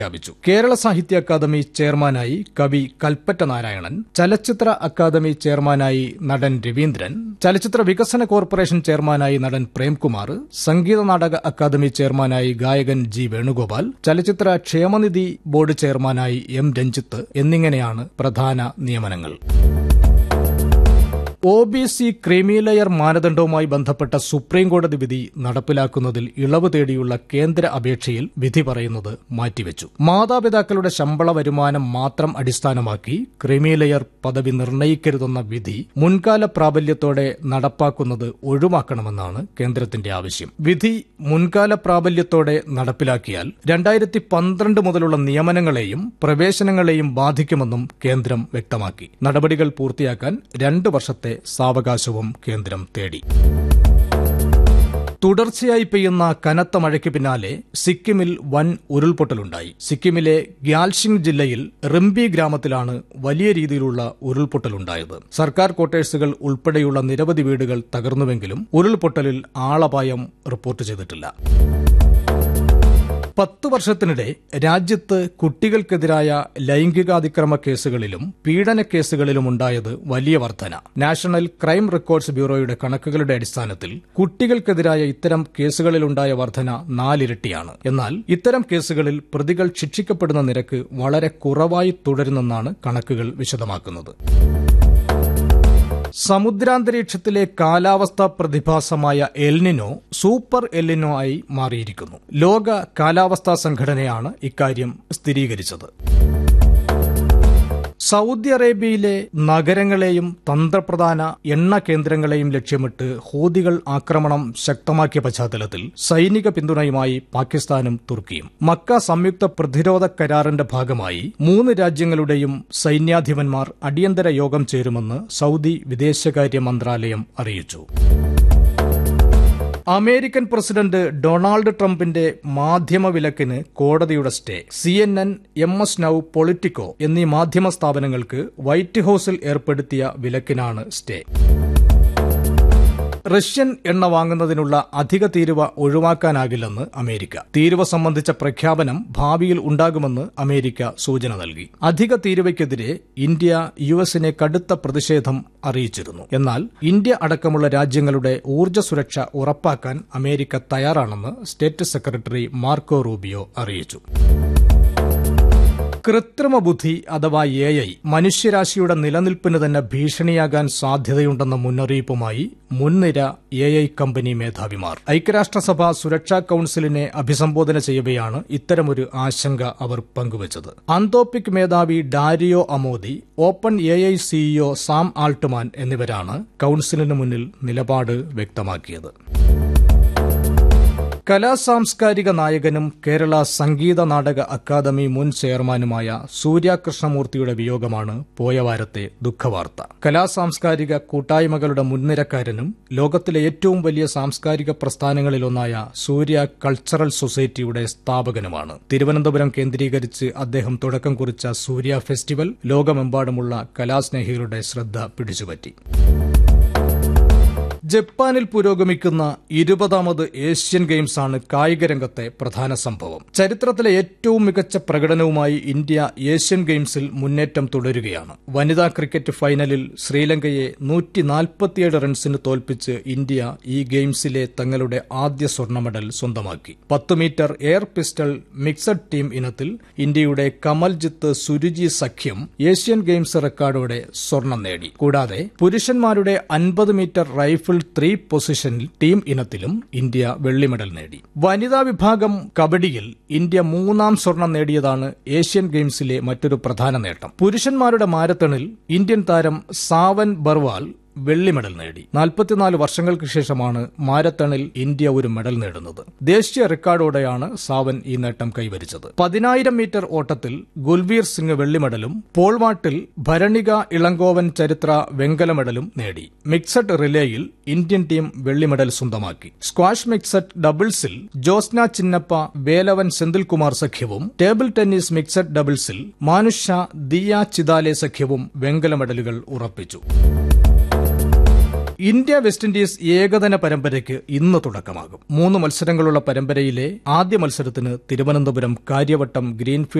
പ്രഖ്യാപിച്ചു കേരള സാഹിത്യ അക്കാദമി ചെയർമാനായി കവി കൽപ്പറ്റ നാരായണൻ ചലച്ചിത്ര അക്കാദമി ചെയർമാനായി നടൻ രവീന്ദ്രൻ ചലച്ചിത്ര വികസന കോർപ്പറേഷൻ ചെയർമാനായി നടൻ പ്രേംകുമാർ സംഗീത നാടക അക്കാദമി ചെയർമാനായി ഗായകൻ ജി വേണുഗോപാൽ ചലച്ചിത്ര ക്ഷേമനിധി ബോർഡ് ചെയർമാനായി എം രഞ്ജിത്ത് എന്നിങ്ങനെയാണ് പ്രധാന നിയമനങ്ങൾ ഒ ബി സി ക്രീമിലെയർ മാനദണ്ഡവുമായി ബന്ധപ്പെട്ട സുപ്രീംകോടതി വിധി നടപ്പിലാക്കുന്നതിൽ ഇളവ് തേടിയുള്ള കേന്ദ്ര അപേക്ഷയിൽ വിധി പറയുന്നത് മാറ്റിവെച്ചു മാതാപിതാക്കളുടെ ശമ്പള വരുമാനം മാത്രം അടിസ്ഥാനമാക്കി ക്രീമിലെയർ പദവി നിർണയിക്കരുതെന്ന വിധി മുൻകാല പ്രാബല്യത്തോടെ നടപ്പാക്കുന്നത് ഒഴിവാക്കണമെന്നാണ് കേന്ദ്രത്തിന്റെ ആവശ്യം വിധി മുൻകാല പ്രാബല്യത്തോടെ നടപ്പിലാക്കിയാൽ രണ്ടായിരത്തി പന്ത്രണ്ട് മുതലുള്ള നിയമനങ്ങളെയും പ്രവേശനങ്ങളെയും ബാധിക്കുമെന്നും കേന്ദ്രം വ്യക്തമാക്കി നടപടികൾ പൂർത്തിയാക്കാൻ രണ്ട് വർഷത്തെ സാവകാശവും കേന്ദ്രം തേടി തുടർച്ചയായി പെയ്യുന്ന കനത്ത മഴയ്ക്ക് പിന്നാലെ സിക്കിമിൽ വൻ ഉരുൾപൊട്ടലുണ്ടായി സിക്കിമിലെ ഗ്യാൽഷിംഗ് ജില്ലയിൽ റിംബി ഗ്രാമത്തിലാണ് വലിയ രീതിയിലുള്ള ഉരുൾപൊട്ടലുണ്ടായത് സർക്കാർ ക്വാർട്ടേഴ്സുകൾ ഉൾപ്പെടെയുള്ള നിരവധി വീടുകൾ തകർന്നുവെങ്കിലും ഉരുൾപൊട്ടലിൽ ആളപായം റിപ്പോർട്ട് ചെയ്തിട്ടില്ല പത്ത് വർഷത്തിനിടെ രാജ്യത്ത് കുട്ടികൾക്കെതിരായ ലൈംഗികാതിക്രമ കേസുകളിലും പീഡന കേസുകളിലും ഉണ്ടായത് വലിയ വർധന നാഷണൽ ക്രൈം റെക്കോർഡ്സ് ബ്യൂറോയുടെ കണക്കുകളുടെ അടിസ്ഥാനത്തിൽ കുട്ടികൾക്കെതിരായ ഇത്തരം കേസുകളിലുണ്ടായ വർധന നാലിരട്ടിയാണ് എന്നാൽ ഇത്തരം കേസുകളിൽ പ്രതികൾ ശിക്ഷിക്കപ്പെടുന്ന നിരക്ക് വളരെ കുറവായി തുടരുന്നെന്നാണ് കണക്കുകൾ വിശദമാക്കുന്നത് സമുദ്രാന്തരീക്ഷത്തിലെ കാലാവസ്ഥാ പ്രതിഭാസമായ എൽനിനോ സൂപ്പർ എൽനിനോ ആയി മാറിയിരിക്കുന്നു ലോക കാലാവസ്ഥാ സംഘടനയാണ് ഇക്കാര്യം സ്ഥിരീകരിച്ചത് സൗദി അറേബ്യയിലെ നഗരങ്ങളെയും തന്ത്രപ്രധാന എണ്ണ കേന്ദ്രങ്ങളെയും ലക്ഷ്യമിട്ട് ഹൂതികൾ ആക്രമണം ശക്തമാക്കിയ പശ്ചാത്തലത്തിൽ സൈനിക പിന്തുണയുമായി പാകിസ്ഥാനും തുർക്കിയും മക്ക സംയുക്ത പ്രതിരോധ കരാറിന്റെ ഭാഗമായി മൂന്ന് രാജ്യങ്ങളുടെയും സൈന്യാധിപന്മാർ അടിയന്തര യോഗം ചേരുമെന്ന് സൗദി വിദേശകാര്യ മന്ത്രാലയം അറിയിച്ചു അമേരിക്കൻ പ്രസിഡന്റ് ഡൊണാൾഡ് ട്രംപിന്റെ മാധ്യമ വിലക്കിന് കോടതിയുടെ stay C N N M S നൌ പൊളിറ്റിക്കോ എന്നീ മാധ്യമ സ്ഥാപനങ്ങൾക്ക് വൈറ്റ് ഹൌസിൽ ഏർപ്പെടുത്തിയ വിലക്കിനാണ് സ്റ്റേ റഷ്യൻ എണ്ണ വാങ്ങുന്നതിനുള്ള അധിക തീരുവ ഒഴിവാക്കാനാകില്ലെന്ന് അമേരിക്ക തീരുവ സംബന്ധിച്ച പ്രഖ്യാപനം ഭാവിയിൽ ഉണ്ടാകുമെന്ന് അമേരിക്ക സൂചന നൽകി അധിക തീരുവയ്ക്കെതിരെ ഇന്ത്യ യു എസിനെ കടുത്ത പ്രതിഷേധം അറിയിച്ചിരുന്നു എന്നാൽ ഇന്ത്യ അടക്കമുള്ള രാജ്യങ്ങളുടെ ഊർജ്ജ സുരക്ഷ ഉറപ്പാക്കാൻ അമേരിക്ക തയ്യാറാണെന്ന് സ്റ്റേറ്റ് സെക്രട്ടറി മാർക്കോ റൂബിയോ അറിയിച്ചു കൃത്രിമ ബുദ്ധി അഥവാ എ ഐ മനുഷ്യരാശിയുടെ നിലനിൽപ്പിന് തന്നെ ഭീഷണിയാകാൻ സാധ്യതയുണ്ടെന്ന മുന്നറിയിപ്പുമായി മുൻനിര എ ഐ കമ്പനി മേധാവിമാർ ഐക്യരാഷ്ട്രസഭ സുരക്ഷാ കൌൺസിലിനെ അഭിസംബോധന ചെയ്യവെയാണ് ഇത്തരമൊരു ആശങ്ക അവർ പങ്കുവച്ചത് അന്തോപ്പിക് മേധാവി Dario Amodei open A I CEO Sam Altman എന്നിവരാണ് കൌൺസിലിന് മുന്നിൽ നിലപാട് വ്യക്തമാക്കിയത് കലാസാംസ്കാരിക നായകനും കേരള സംഗീത നാടക അക്കാദമി മുൻ ചെയർമാനുമായ സൂര്യാകൃഷ്ണമൂർത്തിയുടെ വിയോഗമാണ് പോയവാരത്തെ ദുഃഖവാർത്ത കലാസാംസ്കാരിക കൂട്ടായ്മകളുടെ മുൻനിരക്കാരനും ലോകത്തിലെ ഏറ്റവും വലിയ സാംസ്കാരിക പ്രസ്ഥാനങ്ങളിലൊന്നായ സൂര്യ കൾച്ചറൽ സൊസൈറ്റിയുടെ സ്ഥാപകനുമാണ് തിരുവനന്തപുരം കേന്ദ്രീകരിച്ച് അദ്ദേഹം തുടക്കം കുറിച്ച സൂര്യ ഫെസ്റ്റിവൽ ലോകമെമ്പാടുമുള്ള കലാസ്നേഹികളുടെ ശ്രദ്ധ പിടിച്ചുപറ്റി ജപ്പാനിൽ പുരോഗമിക്കുന്ന ഇരുപതാമത് ഏഷ്യൻ ഗെയിംസാണ് കായിക രംഗത്തെ പ്രധാന സംഭവം ചരിത്രത്തിലെ ഏറ്റവും മികച്ച പ്രകടനവുമായി ഇന്ത്യ ഏഷ്യൻ ഗെയിംസിൽ മുന്നേറ്റം തുടരുകയാണ് വനിതാ ക്രിക്കറ്റ് ഫൈനലിൽ ശ്രീലങ്കയെ നൂറ്റി നാൽപ്പത്തിയേഴ് റൺസിന് തോൽപ്പിച്ച് ഇന്ത്യ ഈ ഗെയിംസിലെ തങ്ങളുടെ ആദ്യ സ്വർണ്ണ മെഡൽ സ്വന്തമാക്കി പത്ത് metre air pistol mixed team ഇനത്തിൽ ഇന്ത്യയുടെ കമൽജിത്ത് സുരുചി സഖ്യം ഏഷ്യൻ ഗെയിംസ് റെക്കോർഡോടെ സ്വർണം നേടി കൂടാതെ പുരുഷന്മാരുടെ അൻപത് മീറ്റർ റൈഫിൾ ത്രീ പൊസിഷനിൽ ടീം ഇനത്തിലും ഇന്ത്യ വെള്ളി മെഡൽ നേടി വനിതാ വിഭാഗം കബഡിയിൽ ഇന്ത്യ മൂന്നാം സ്വർണം നേടിയതാണ് ഏഷ്യൻ ഗെയിംസിലെ മറ്റൊരു പ്രധാന നേട്ടം പുരുഷന്മാരുടെ മാരത്തണിൽ ഇന്ത്യൻ താരം സാവൻ ബർവാൾ വെള്ളി മെഡൽ നേടി നാൽപ്പത്തിനാല് വർഷങ്ങൾക്ക് ശേഷമാണ് മാരത്തണിൽ ഇന്ത്യ ഒരു മെഡൽ നേടുന്നത് ദേശീയ റെക്കോർഡോടെയാണ് സാവൻ ഈ നേട്ടം കൈവരിച്ചത് പതിനായിരം മീറ്റർ ഓട്ടത്തിൽ ഗുൽവീർ സിംഗ് വെള്ളി മെഡലും പോൾവാട്ടിൽ ഭരണിക ഇളങ്കോവൻ ചരിത്ര വെങ്കല മെഡലും നേടി മിക്സഡ് റിലേയിൽ ഇന്ത്യൻ ടീം വെള്ളി മെഡൽ സ്വന്തമാക്കി സ്ക്വാഷ് മിക്സഡ് ഡബിൾസിൽ ജോസ്ന ചിന്നപ്പ വേലവൻ സെന്തിൽകുമാർ സഖ്യവും ടേബിൾ ടെന്നീസ് മിക്സഡ് ഡബിൾസിൽ മാനുഷ ദിയ ചിദാലെ സഖ്യവും വെങ്കല മെഡലുകൾ ഉറപ്പിച്ചു ഇന്ത്യ വെസ്റ്റ് ഇൻഡീസ് ഏകദിന പരമ്പരയ്ക്ക് ഇന്ന് തുടക്കമാകും മൂന്ന് മത്സരങ്ങളുള്ള പരമ്പരയിലെ ആദ്യ മത്സരത്തിന് തിരുവനന്തപുരം കാര്യവട്ടം ഗ്രീൻഫീൽഡ്